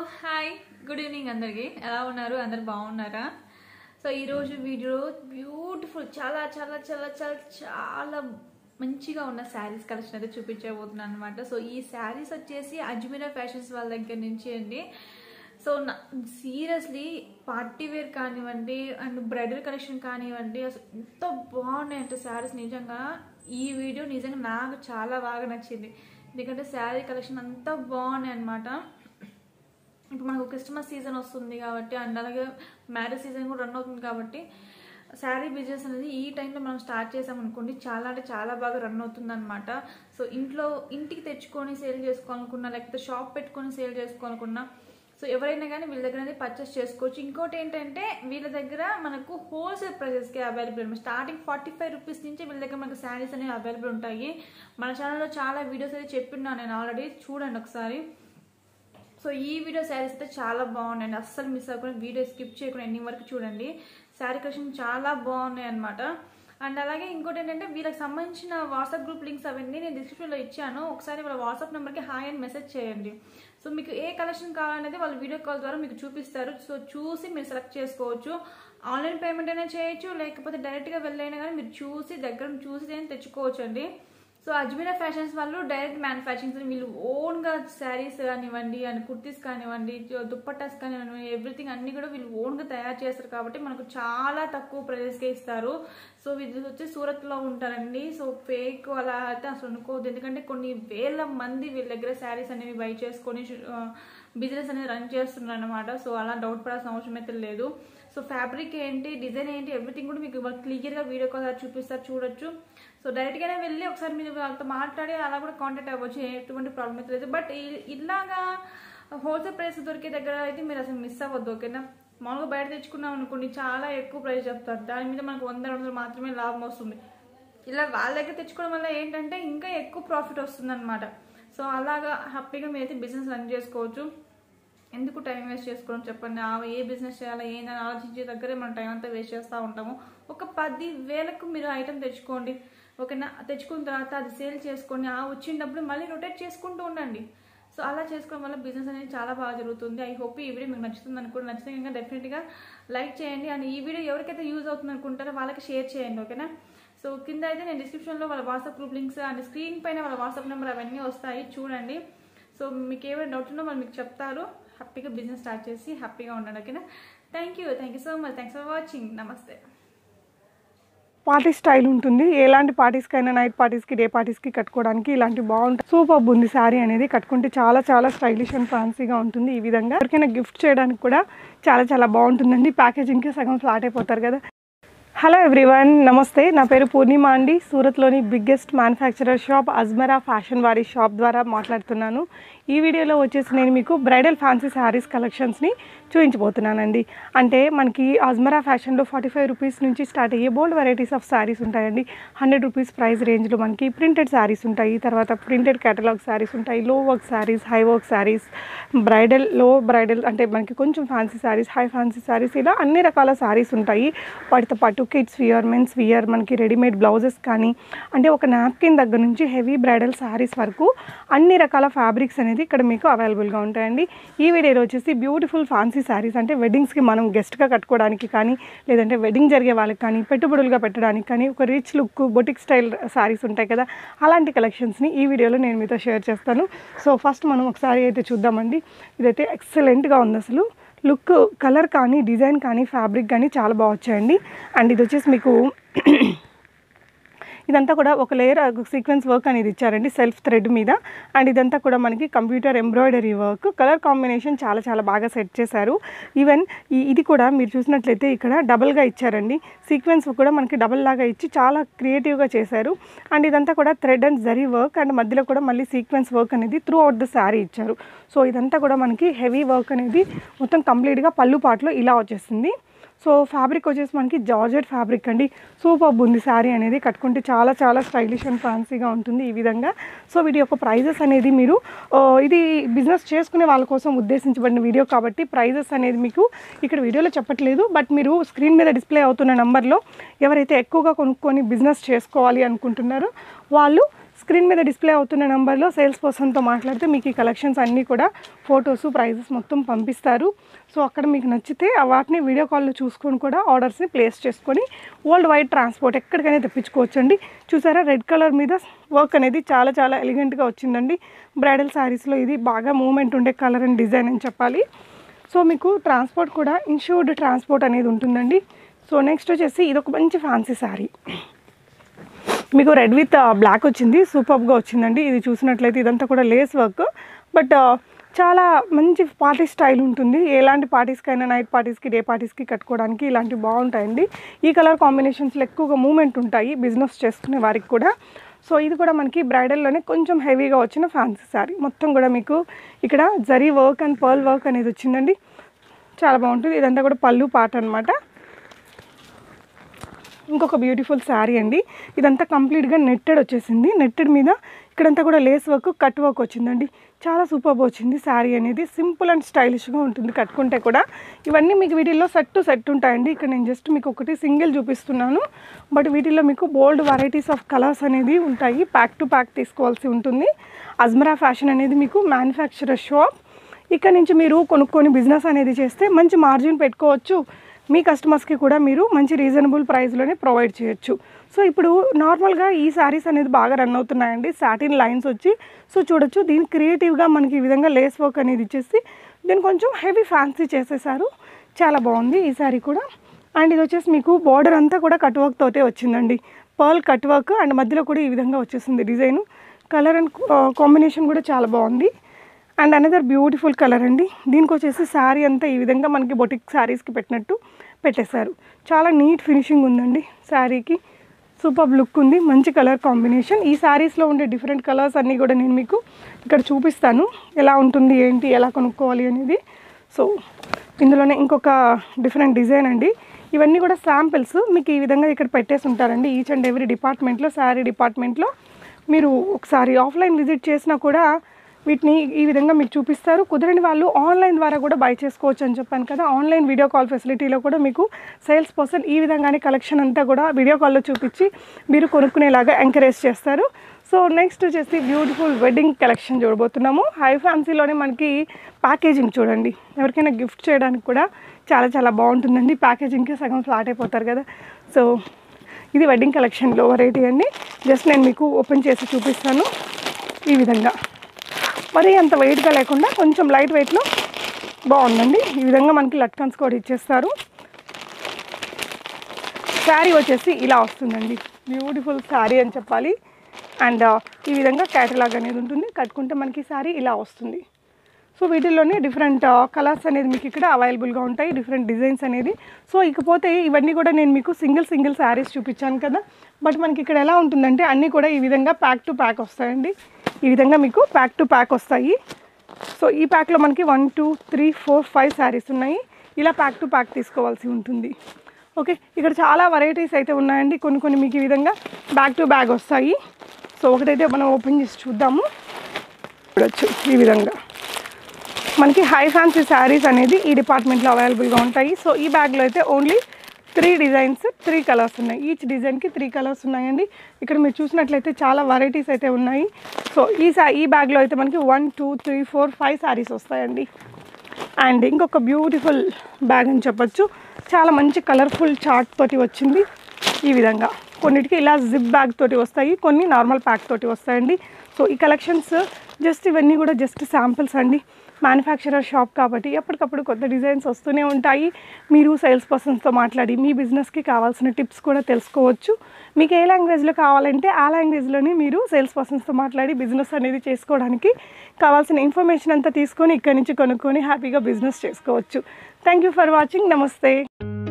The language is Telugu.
హాయ్ గుడ్ ఈవినింగ్ అందరికి ఎలా ఉన్నారు అందరు బాగున్నారా సో ఈరోజు వీడియో బ్యూటిఫుల్ చాలా చాలా చాలా చాలా చాలా మంచిగా ఉన్న శారీస్ కలెక్షన్ అయితే చూపించబోతున్నాను అనమాట సో ఈ శారీస్ వచ్చేసి అజ్మీరా ఫ్యాషన్స్ వాళ్ళ దగ్గర నుంచి అండి సో సీరియస్లీ పార్టీ వేర్ కానివ్వండి అండ్ బ్రైడల్ కలెక్షన్ కానివ్వండి అసలు ఎంత బాగున్నాయి అంటే శారీస్ నిజంగా ఈ వీడియో నిజంగా నాకు చాలా బాగా నచ్చింది ఎందుకంటే శారీ కలెక్షన్ అంతా బాగున్నాయి అనమాట ఇప్పుడు మనకు క్రిస్మస్ సీజన్ వస్తుంది కాబట్టి అండ్ అలాగే మ్యారేజ్ సీజన్ కూడా రన్ అవుతుంది కాబట్టి శారీ బిజినెస్ అనేది ఈ టైంలో మనం స్టార్ట్ చేసామనుకోండి చాలా అంటే చాలా బాగా రన్ అవుతుంది అనమాట సో ఇంట్లో ఇంటికి తెచ్చుకొని సేల్ చేసుకోవాలనుకున్నా లేకపోతే షాప్ పెట్టుకొని సేల్ చేసుకోవాలనుకున్నా సో ఎవరైనా కానీ వీళ్ళ దగ్గర అనేది పర్చేస్ చేసుకోవచ్చు ఇంకోటి ఏంటంటే వీళ్ళ దగ్గర మనకు హోల్సేల్ ప్రైసెస్కి available starting forty five rupees నుంచి వీళ్ళ దగ్గర మనకు శారీస్ అనేవి అవైలబుల్ ఉంటాయి మన ఛానల్లో చాలా వీడియోస్ అయితే చెప్పిన్నాను నేను ఆల్రెడీ చూడండి ఒకసారి సో ఈ వీడియో శారీస్ అయితే చాలా బాగున్నాయండి అస్సలు మిస్ అవ్వకుండా వీడియో స్కిప్ చేయకుండా ఎన్ని వరకు చూడండి శారీ కలెక్షన్ చాలా బాగున్నాయి అనమాట అండ్ అలాగే ఇంకోటి ఏంటంటే వీళ్ళకి సంబంధించిన వాట్సాప్ గ్రూప్ లింక్స్ అవన్నీ నేను డిస్క్రిప్షన్లో ఇచ్చాను ఒకసారి వాళ్ళ వాట్సాప్ నెంబర్కి హాయ్ అని మెసేజ్ చేయండి సో మీకు ఏ కలెక్షన్ కావాలనేది వాళ్ళు వీడియో కాల్ ద్వారా మీకు చూపిస్తారు సో చూసి మీరు సెలెక్ట్ చేసుకోవచ్చు ఆన్లైన్ పేమెంట్ అయినా చేయొచ్చు లేకపోతే డైరెక్ట్గా వెళ్ళైనా కానీ మీరు చూసి దగ్గర చూసి అయినా తెచ్చుకోవచ్చు అండి సో అజ్మీరా ఫ్యాషన్స్ వాళ్ళు డైరెక్ట్ మ్యానుఫ్యాక్చరింగ్ వీళ్ళు ఓన్గా శారీస్ కానివ్వండి అండ్ కుర్తీస్ కానివ్వండి దుప్పటాస్ కానివ్వండి ఎవ్రీథింగ్ అన్ని కూడా వీళ్ళు ఓన్గా తయారు చేస్తారు కాబట్టి మనకు చాలా తక్కువ ప్రైజెస్కే ఇస్తారు సో వీళ్ళు వచ్చి సూరత్లో ఉంటారండి సో ఫేక్ అలా అయితే అసలు అనుకోవద్దు ఎందుకంటే కొన్ని వేల మంది వీళ్ళ దగ్గర శారీస్ అనేవి బై చేసుకొని బిజినెస్ అనేది రన్ చేస్తున్నారు అనమాట సో అలా డౌట్ పడాల్సిన అవసరం అయితే లేదు సో ఫ్యాబ్రిక్ ఏంటి డిజైన్ ఏంటి ఎవ్రీథింగ్ కూడా మీకు క్లియర్గా వీడియో కాల్ చూపిస్తారు చూడొచ్చు సో డైరెక్ట్గానే వెళ్ళి ఒకసారి మీరు వాళ్ళతో మాట్లాడి అలా కూడా కాంటాక్ట్ అవ్వచ్చు ఎటువంటి ప్రాబ్లం అయితే లేదు బట్ ఇలాగా హోల్సేల్ ప్రైస్ దొరికే దగ్గర అయితే మీరు అసలు మిస్ అవ్వద్దు ఓకేనా మామూలుగా బయట తెచ్చుకున్నాం అనుకోండి చాలా ఎక్కువ ప్రైస్ చెప్తారు దాని మీద మనకు వంద రెండు వందలు మాత్రమే లాభం వస్తుంది ఇలా వాళ్ళ దగ్గర తెచ్చుకోవడం వల్ల ఏంటంటే ఇంకా ఎక్కువ ప్రాఫిట్ వస్తుంది అనమాట సో అలాగా హ్యాపీగా మీరైతే బిజినెస్ రన్ చేసుకోవచ్చు ఎందుకు టైం వేస్ట్ చేసుకోవడం చెప్పండి ఏ బిజినెస్ చేయాలో ఏందని ఆలోచించే దగ్గరే మనం టైం అంతా వేస్ట్ చేస్తూ ఉంటాము ఒక పది వేలకు మీరు ఐటెం తెచ్చుకోండి ఓకేనా తెచ్చుకున్న తర్వాత అది సేల్ చేసుకోండి ఆ వచ్చిన డబ్బులు మళ్ళీ రొటేట్ చేసుకుంటూ ఉండండి సో అలా చేసుకోవడం వల్ల బిజినెస్ అనేది చాలా బాగా జరుగుతుంది ఐ హోప్ ఈ వీడియో మీకు నచ్చుతుంది అనుకుంటే నచ్చితే ఇంకా డెఫినెట్గా లైక్ చేయండి అండ్ ఈ వీడియో ఎవరికైతే యూజ్ అవుతుంది అనుకుంటారో వాళ్ళకి షేర్ చేయండి ఓకేనా సో కింద అయితే నేను డిస్క్రిప్షన్లో వాళ్ళ WhatsApp group links and screen పైన వాళ్ళ వాట్సాప్ నెంబర్ అవన్నీ వస్తాయి చూడండి సో మీకు ఏమైనా డౌట్ ఉన్నా వాళ్ళు మీకు చెప్తారు హ్యాపీగా బిజినెస్ స్టార్ట్ చేసి హ్యాపీగా ఉండండి ఓకేనా thank you thank you so much thanks for watching నమస్తే పార్టీ స్టైల్ ఉంటుంది ఎలాంటి పార్టీస్కైనా నైట్ పార్టీస్కి డే పార్టీస్కి కట్టుకోవడానికి ఇలాంటి బాగుంటుంది సూపర్ ఉంది శారీ అనేది కట్టుకుంటే చాలా చాలా స్టైలిష్ అండ్ ఫ్యాన్సీగా ఉంటుంది ఈ విధంగా ఎవరికైనా గిఫ్ట్ చేయడానికి కూడా చాలా చాలా బాగుంటుందండి ప్యాకేజింగ్కి సగం ఫ్లాట్ అయిపోతారు కదా హలో ఎవ్రీవన్ నమస్తే నా పేరు పూర్ణిమ అండి సూరత్లోని biggest manufacturer shop Ajmara fashion వారి షాప్ ద్వారా మాట్లాడుతున్నాను ఈ వీడియోలో వచ్చేసి నేను మీకు బ్రైడల్ ఫ్యాన్సీ శారీస్ కలెక్షన్స్ని చూపించబోతున్నానండి అంటే మనకి అజ్మరా ఫ్యాషన్లో ఫార్టీ ఫైవ్ రూపీస్ నుంచి స్టార్ట్ అయ్యే బోల్డ్ వెరైటీస్ ఆఫ్ శారీస్ ఉంటాయండి హండ్రెడ్ రూపీస్ ప్రైస్ రేంజ్లో మనకి ప్రింటెడ్ శారీస్ ఉంటాయి తర్వాత ప్రింటెడ్ కేటలాగ్ శారీస్ ఉంటాయి low work saris high work saris bridal లో బ్రైడల్ అంటే మనకి కొంచెం fancy saris high fancy saris ఇలా అన్ని రకాల శారీస్ ఉంటాయి వాటితో పాటు కిడ్స్ వియర్ మెన్స్ వియర్ మనకి రెడీమేడ్ బ్లౌజెస్ కానీ అంటే ఒక నాప్కిన్ దగ్గర నుంచి హెవీ బ్రైడల్ శారీస్ వరకు అన్ని రకాల ఫ్యాబ్రిక్స్ అనేది ఇక్కడ మీకు అవైలబుల్గా ఉంటాయండి ఈ వీడియోలో వచ్చేసి బ్యూటిఫుల్ ఫ్యాన్సీ శారీస్ అంటే వెడ్డింగ్స్కి మనం గెస్ట్గా కట్టుకోవడానికి కానీ లేదంటే వెడ్డింగ్ జరిగే వాళ్ళకి కానీ పెట్టుబడులుగా పెట్టడానికి కానీ ఒక rich look boutique style saris ఉంటాయి కదా అలాంటి కలెక్షన్స్ని ఈ వీడియోలో నేను మీతో షేర్ చేస్తాను సో ఫస్ట్ మనం ఒకసారి అయితే చూద్దామండి ఇదైతే ఎక్సలెంట్గా ఉంది అసలు లుక్ కలర్ కానీ డిజైన్ కానీ ఫ్యాబ్రిక్ కానీ చాలా బాగా వచ్చాయండి అండ్ ఇది వచ్చేసి మీకు ఇదంతా కూడా ఒక లేయర్ సీక్వెన్స్ వర్క్ అనేది ఇచ్చారండి సెల్ఫ్ థ్రెడ్ మీద అండ్ ఇదంతా కూడా మనకి computer embroidery work colour combination చాలా చాలా బాగా సెట్ చేశారు ఈవెన్ ఈ ఇది కూడా మీరు చూసినట్లయితే ఇక్కడ డబల్గా ఇచ్చారండి సీక్వెన్స్ కూడా మనకి డబల్ లాగా ఇచ్చి చాలా క్రియేటివ్గా చేశారు అండ్ ఇదంతా కూడా thread and zari work and మధ్యలో కూడా మళ్ళీ సీక్వెన్స్ వర్క్ అనేది త్రూ అవుట్ ద శారీ ఇచ్చారు సో ఇదంతా కూడా మనకి హెవీ వర్క్ అనేది మొత్తం కంప్లీట్గా పళ్ళు పాటలో ఇలా వచ్చేసింది సో ఫ్యాబ్రిక్ వచ్చేసి మనకి జార్జెట్ ఫ్యాబ్రిక్ అండి సూపర్ ఉంది శారీ అనేది కట్టుకుంటే చాలా చాలా స్టైలిష్ అండ్ ఫ్యాన్సీగా ఉంటుంది ఈ విధంగా సో వీటి యొక్క ప్రైజెస్ అనేది మీరు ఆ, ఇది బిజినెస్ చేసుకునే వాళ్ళ కోసం ఉద్దేశించబడిన వీడియో కాబట్టి ప్రైజెస్ అనేది మీకు ఇక్కడ వీడియోలో చెప్పట్లేదు బట్ మీరు స్క్రీన్ మీద డిస్ప్లే అవుతున్న నెంబర్లో ఎవరైతే ఎక్కువగా కొనుక్కొని బిజినెస్ చేసుకోవాలి అనుకుంటున్నారో వాళ్ళు స్క్రీన్ మీద డిస్ప్లే అవుతున్న నెంబర్లో సేల్స్ పర్సన్తో మాట్లాడితే మీకు ఈ కలెక్షన్స్ అన్నీ కూడా ఫొటోస్ ప్రైజెస్ మొత్తం పంపిస్తారు సో అక్కడ మీకు నచ్చితే ఆ వాటిని వీడియో కాల్లో చూసుకొని కూడా ఆర్డర్స్ని ప్లేస్ చేసుకొని వరల్డ్ వైడ్ ట్రాన్స్పోర్ట్ ఎక్కడికైనా తెప్పించుకోవచ్చండి చూసారా రెడ్ కలర్ మీద వర్క్ అనేది చాలా చాలా ఎలిగెంట్గా వచ్చిందండి బ్రైడల్ శారీస్లో ఇది బాగా మూమెంట్ ఉండే కలర్ అండ్ డిజైన్ అని చెప్పాలి సో మీకు ట్రాన్స్పోర్ట్ కూడా ఇన్షూర్డ్ ట్రాన్స్పోర్ట్ అనేది ఉంటుందండి సో నెక్స్ట్ వచ్చేసి ఇది ఒక మంచి ఫ్యాన్సీ శారీ మీకు రెడ్ విత్ బ్లాక్ వచ్చింది సూపర్గా వచ్చిందండి ఇది చూసినట్లయితే ఇదంతా కూడా లేస్ వర్క్ బట్ చాలా మంచి పార్టీ స్టైల్ ఉంటుంది ఎలాంటి పార్టీస్కైనా నైట్ పార్టీస్కి డే పార్టీస్కి కట్టుకోవడానికి ఇలాంటివి బాగుంటాయండి ఈ కలర్ కాంబినేషన్స్లో ఎక్కువగా మూమెంట్ ఉంటాయి బిజినెస్ చేసుకునే వారికి కూడా సో ఇది కూడా మనకి బ్రైడల్లోనే కొంచెం హెవీగా వచ్చిన ఫ్యాన్సీ శారీ మొత్తం కూడా మీకు ఇక్కడ zari work and pearl work అనేది వచ్చిందండి చాలా బాగుంటుంది ఇదంతా కూడా పళ్ళు పాట అనమాట ఇంకొక బ్యూటిఫుల్ శారీ అండి ఇదంతా కంప్లీట్గా నెట్టెడ్ వచ్చేసింది నెట్టెడ్ మీద ఇక్కడంతా కూడా లేస్ వర్క్ కట్ వర్క్ వచ్చిందండి చాలా సూపర్బ్ వచ్చింది శారీ అనేది సింపుల్ అండ్ స్టైలిష్గా ఉంటుంది కట్టుకుంటే కూడా ఇవన్నీ మీకు వీటిల్లో సెట్ టు సెట్ ఉంటాయండి ఇక్కడ నేను జస్ట్ మీకు ఒకటి సింగిల్ చూపిస్తున్నాను బట్ వీటిల్లో మీకు బోల్డ్ వెరైటీస్ ఆఫ్ కలర్స్ అనేది ఉంటాయి ప్యాక్ టు ప్యాక్ తీసుకోవాల్సి ఉంటుంది అజ్మరా ఫ్యాషన్ అనేది మీకు మ్యానుఫ్యాక్చరర్ షాప్ ఇక్కడ నుంచి మీరు కొనుక్కొని బిజినెస్ అనేది చేస్తే మంచి మార్జిన్ పెట్టుకోవచ్చు మీ కస్టమర్స్కి కూడా మీరు మంచి రీజనబుల్ ప్రైస్లోనే ప్రొవైడ్ చేయొచ్చు సో ఇప్పుడు నార్మల్గా ఈ శారీస్ అనేది బాగా రన్ అవుతున్నాయండి సాటిన్ లైన్స్ వచ్చి సో చూడొచ్చు దీని క్రియేటివ్గా మనకి ఈ విధంగా లేస్ వర్క్ అనేది ఇచ్చేసి దీన్ని కొంచెం హెవీ ఫ్యాన్సీ చేసేసారు చాలా బాగుంది ఈ శారీ కూడా అండ్ ఇది వచ్చేసి మీకు బార్డర్ అంతా కూడా కట్ వర్క్ తోటే వచ్చిందండి పర్ల్ కట్ వర్క్ అండ్ మధ్యలో కూడా ఈ విధంగా వచ్చేసింది డిజైన్ కలర్ అండ్ కాంబినేషన్ కూడా చాలా బాగుంది అండ్ అనదర్ బ్యూటిఫుల్ కలర్ అండి దీనికి వచ్చేసి శారీ అంతా ఈ విధంగా మనకి బొటిక్ శారీస్కి పెట్టినట్టు పెట్టేశారు చాలా నీట్ ఫినిషింగ్ ఉందండి శారీకి సూపర్ లుక్ ఉంది మంచి కలర్ కాంబినేషన్ ఈ శారీస్లో ఉండే డిఫరెంట్ కలర్స్ అన్నీ కూడా నేను మీకు ఇక్కడ చూపిస్తాను ఎలా ఉంటుంది ఏంటి ఎలా కొనుక్కోవాలి అనేది సో ఇందులోనే ఇంకొక డిఫరెంట్ డిజైన్ అండి ఇవన్నీ కూడా శాంపిల్స్ మీకు ఈ విధంగా ఇక్కడ పెట్టేసి ఉంటారండి ఈచ్ అండ్ ఎవ్రీ డిపార్ట్మెంట్లో శారీ డిపార్ట్మెంట్లో మీరు ఒకసారి ఆఫ్లైన్ విజిట్ చేసినా కూడా వీటిని ఈ విధంగా మీకు చూపిస్తారు కుదరని వాళ్ళు ఆన్లైన్ ద్వారా కూడా బై చేసుకోవచ్చు అని చెప్పాను కదా ఆన్లైన్ వీడియో కాల్ ఫెసిలిటీలో కూడా మీకు సేల్స్ పర్సన్ ఈ విధంగానే కలెక్షన్ అంతా కూడా వీడియో కాల్లో చూపించి మీరు కొనుక్కునేలాగా ఎంకరేజ్ చేస్తారు సో నెక్స్ట్ వచ్చేసి బ్యూటిఫుల్ వెడ్డింగ్ కలెక్షన్ చూడబోతున్నాము హై ఫ్యాన్సీలోనే మనకి ప్యాకేజింగ్ చూడండి ఎవరికైనా గిఫ్ట్ చేయడానికి కూడా చాలా చాలా బాగుంటుందండి ప్యాకేజింగ్కి సగం ఫ్లాట్ అయిపోతారు కదా సో ఇది వెడ్డింగ్ కలెక్షన్లో వెరైటీ అండి జస్ట్ నేను మీకు ఓపెన్ చేసి చూపిస్తాను ఈ విధంగా మరీ అంత వెయిట్గా లేకుండా కొంచెం లైట్ వెయిట్లో బాగుందండి ఈ విధంగా మనకి లట్కన్స్ కూడా ఇచ్చేస్తారు శారీ వచ్చేసి ఇలా వస్తుందండి బ్యూటిఫుల్ శారీ అని చెప్పాలి అండ్ ఈ విధంగా క్యాటలాగ్ అనేది ఉంటుంది కట్టుకుంటే మనకి శారీ ఇలా వస్తుంది సో వీటిల్లోనే డిఫరెంట్ కలర్స్ అనేది మీకు ఇక్కడ అవైలబుల్గా ఉంటాయి డిఫరెంట్ డిజైన్స్ అనేది సో ఇకపోతే ఇవన్నీ కూడా నేను మీకు సింగిల్ సింగిల్ శారీస్ చూపించాను కదా బట్ మనకి ఇక్కడ ఎలా ఉంటుందంటే అన్నీ కూడా ఈ విధంగా ప్యాక్ టు ప్యాక్ వస్తాయండి ఈ విధంగా మీకు ప్యాక్ టు ప్యాక్ వస్తాయి సో ఈ ప్యాక్లో మనకి one two three four five saris ఉన్నాయి ఇలా ప్యాక్ టు ప్యాక్ తీసుకోవాల్సి ఉంటుంది ఓకే ఇక్కడ చాలా వెరైటీస్ అయితే ఉన్నాయండి కొన్ని కొన్ని మీకు ఈ విధంగా బ్యాక్ టు బ్యాగ్ వస్తాయి సో ఒకటైతే మనం ఓపెన్ చేసి చూద్దాము చూడొచ్చు ఈ విధంగా మనకి హై ఫ్యాన్సీ శారీస్ అనేది ఈ డిపార్ట్మెంట్లో అవైలబుల్గా ఉంటాయి సో ఈ బ్యాగ్లో అయితే only three designs three colours ఉన్నాయి ఈచ్ డిజైన్కి త్రీ కలర్స్ ఉన్నాయండి ఇక్కడ మీరు చూసినట్లయితే చాలా వెరైటీస్ అయితే ఉన్నాయి సో ఈ సా ఈ బ్యాగ్లో అయితే మనకి one two three four five saris వస్తాయండి అండ్ ఇంకొక బ్యూటిఫుల్ బ్యాగ్ అని చెప్పొచ్చు చాలా మంచి కలర్ఫుల్ చార్ట్ తోటి వచ్చింది ఈ విధంగా కొన్నిటికి ఇలా జిప్ బ్యాగ్ తోటి వస్తాయి కొన్ని నార్మల్ ప్యాక్ తోటి వస్తాయండి సో ఈ కలెక్షన్స్ జస్ట్ ఇవన్నీ కూడా జస్ట్ శాంపిల్స్ అండి మ్యానుఫ్యాక్చరర్ షాప్ కాబట్టి ఎప్పటికప్పుడు కొత్త డిజైన్స్ వస్తూనే ఉంటాయి మీరు సేల్స్ పర్సన్స్తో మాట్లాడి మీ బిజినెస్కి కావాల్సిన టిప్స్ కూడా తెలుసుకోవచ్చు మీకు ఏ లాంగ్వేజ్లో కావాలంటే ఆ లాంగ్వేజ్లోనే మీరు సేల్స్ పర్సన్స్తో మాట్లాడి బిజినెస్ అనేది చేసుకోవడానికి కావాల్సిన ఇన్ఫర్మేషన్ అంతా తీసుకొని ఇక్కడి నుంచి కొనుక్కొని హ్యాపీగా బిజినెస్ చేసుకోవచ్చు థ్యాంక్ యూ ఫర్ వాచింగ్ నమస్తే